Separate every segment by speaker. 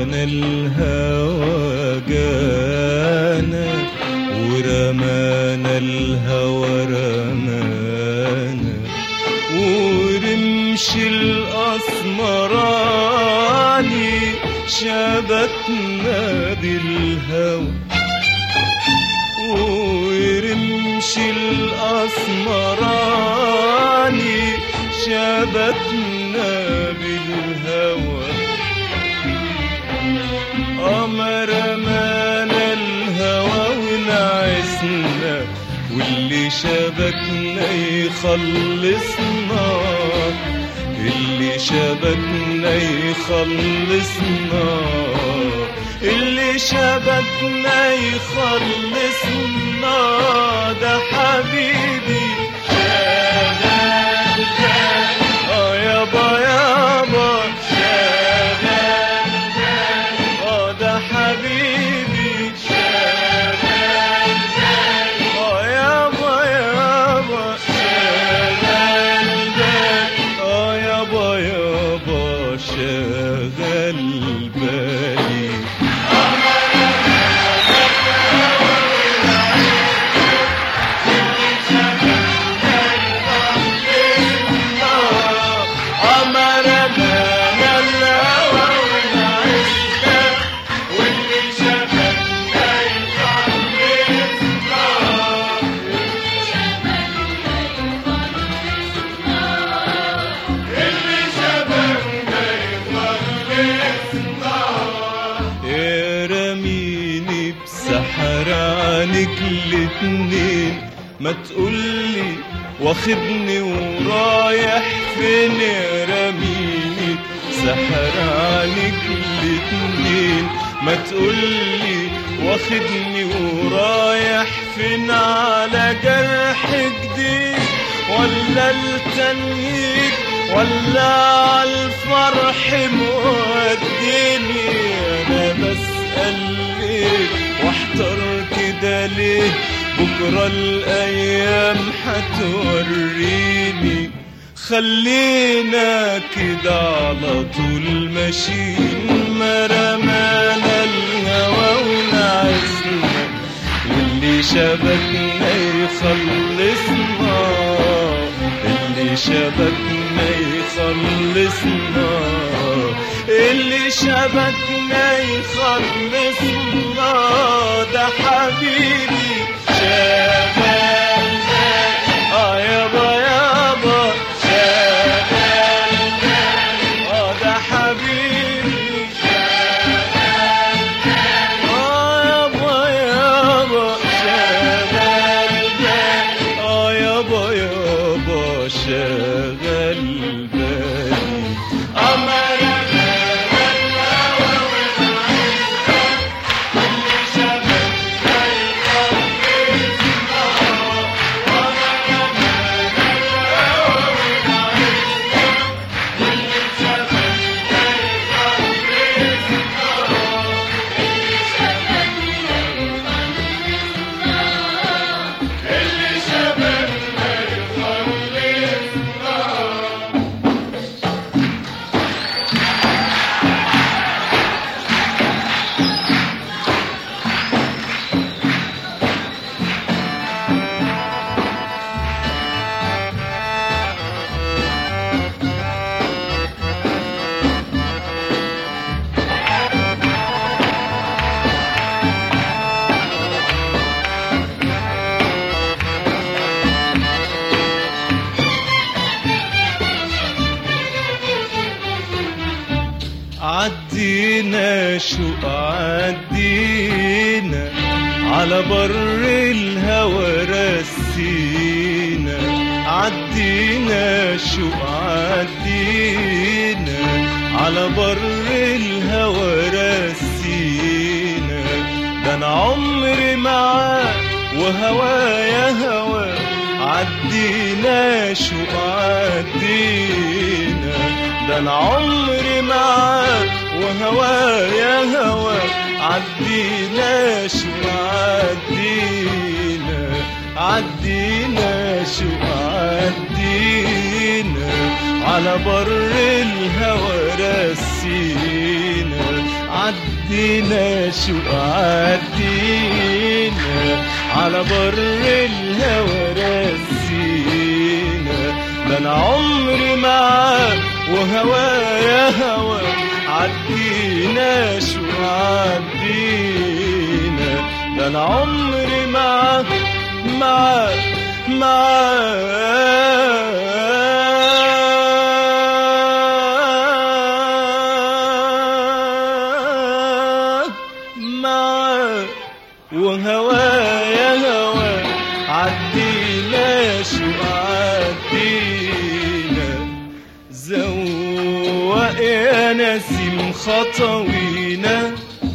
Speaker 1: جانا الهوى جانا ورمانا الهوى رمانا ورمش الأسمراني شبكنا بالهوى ورمش الأسمراني شبكنا بالهوى قمر مانا الهوى ونعسنا واللي شبكنا يخلصنا اللي شبكنا يخلصنا اللي شبكنا يخلصنا ده حبيبي شغال اه يابا يابا شغال اه ده حبيبي شغال اه يابا يابا شغال اه يابا يابا شغال بالي رميني بسحر عنك الاتنين ما تقولي واخدني ورايح فين رميني سحر عنك الاتنين ما تقولي واخدني ورايح فين على جرح جديد ولا التنهيد ولا عالفرح موديني انا بسأل ليه واحتار كده ليه بكرة الايام هتوريني خلينا كده على طول ماشيين ما رمانا الهوى ونعسنا واللي شبكنا يخلصنا اللي شبكنا يخلصنا اللي شبكنا يخلصنا ده حبيبي شغال اه يابا يابا شغال اه ده حبيبي اه يابا يابا شغال اه يابا يابا شغال بالي أمر عدينا شو عدينا على بر الهوى رسينا عدينا شو عدينا على بر الهوى رسينا ده انا عمري معاك وهوايا هوا عدينا شو عدينا ده انا عمري معاك وهوايا هوا عدينا شو عدينا عدينا شو عدينا على بر الهوى رسينا عدينا عدينا شو عدينا على بر الهوى رسينا ده انا عمري معاك وهوايا هوا عدينا شو عدينا ده انا عمري معاك معاك معاك معاك وهوايا هوا عدينا شو عدينا زوق يا نسيم خطوينا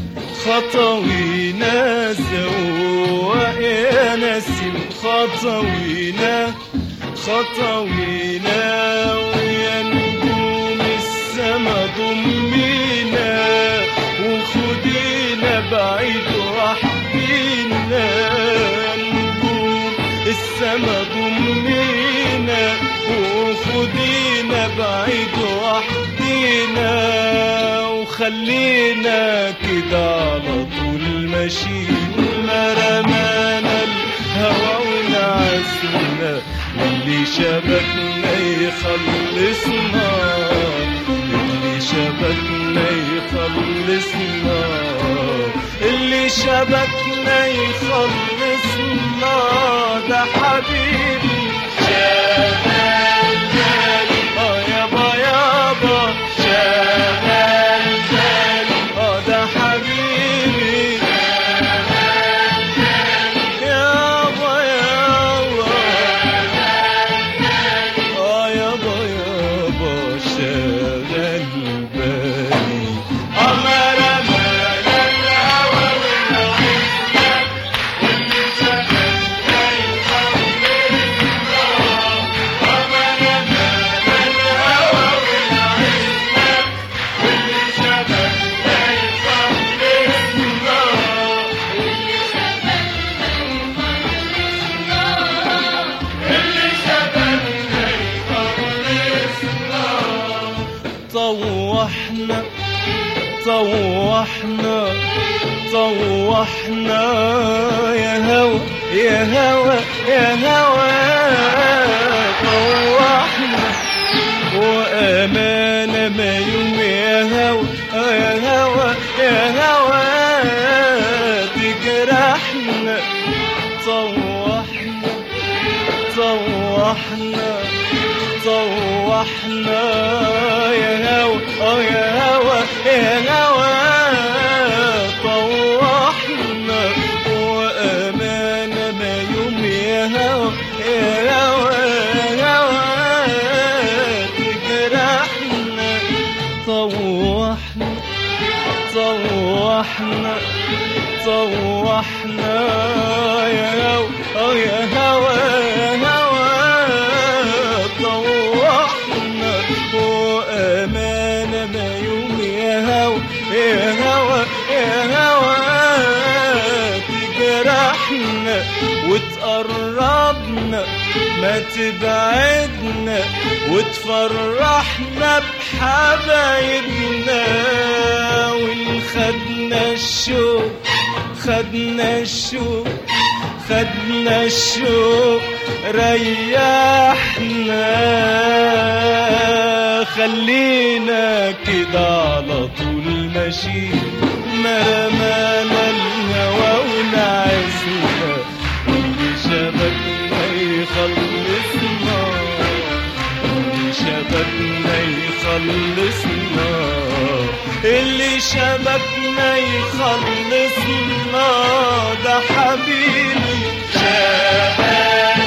Speaker 1: خطوينا زوق يا نسيم خطوينا خطوينا ويا نجوم السما ضمينا وخدينا بعيد وحدينا نجوم السما ضمينا وخدينا بعيد وحدينا وخلينا كده على طول ماشيين ما رمانا الهوى ونعسنا اللي شبكنا يخلصنا اللي شبكنا يخلصنا اللي شبكنا يخلصنا ده حبيبي شغال بالي اه يابا يابا شغال بالي اه ده حبيبي يابا يابا اه يابا يابا شغال بالي أمر أمان الهوى والعزة واللي شغلنا يخلصنا أمر أمان الهوى والعزة واللي شغلنا يخلصنا اللي شغلنا يخلصنا طوحنا طوحنا طوحنا يا هوى يا هوى يا هوى طوحنا وأمانة ما يوم يا هوى يا هوى يا هوى تجرحنا طوحنا طوحنا طوحنا يا هوى اه يا هوى يا هوى طوحنا وأمانة ما يوم يا هوى يا هوى يا هوى تجرحنا طوحنا طوحنا طوحنا يا هوى اه يا هوى يا هوى طوحنا وأمانة ما يوم يا هوى يا هوى يا هوى تجرحنا وتقربنا ما تبعدنا وتفرحنا بحبايبنا ونخدنا الشوق خدنا الشوق خدنا الشوق ريحنا خلينا كده على طول ماشي ما رمانا الهوى ونعسنا واللي شبكنا يخلصنا واللي شبكنا يخلصنا اللي شبكنا يخلصنا ده حبيبي شباب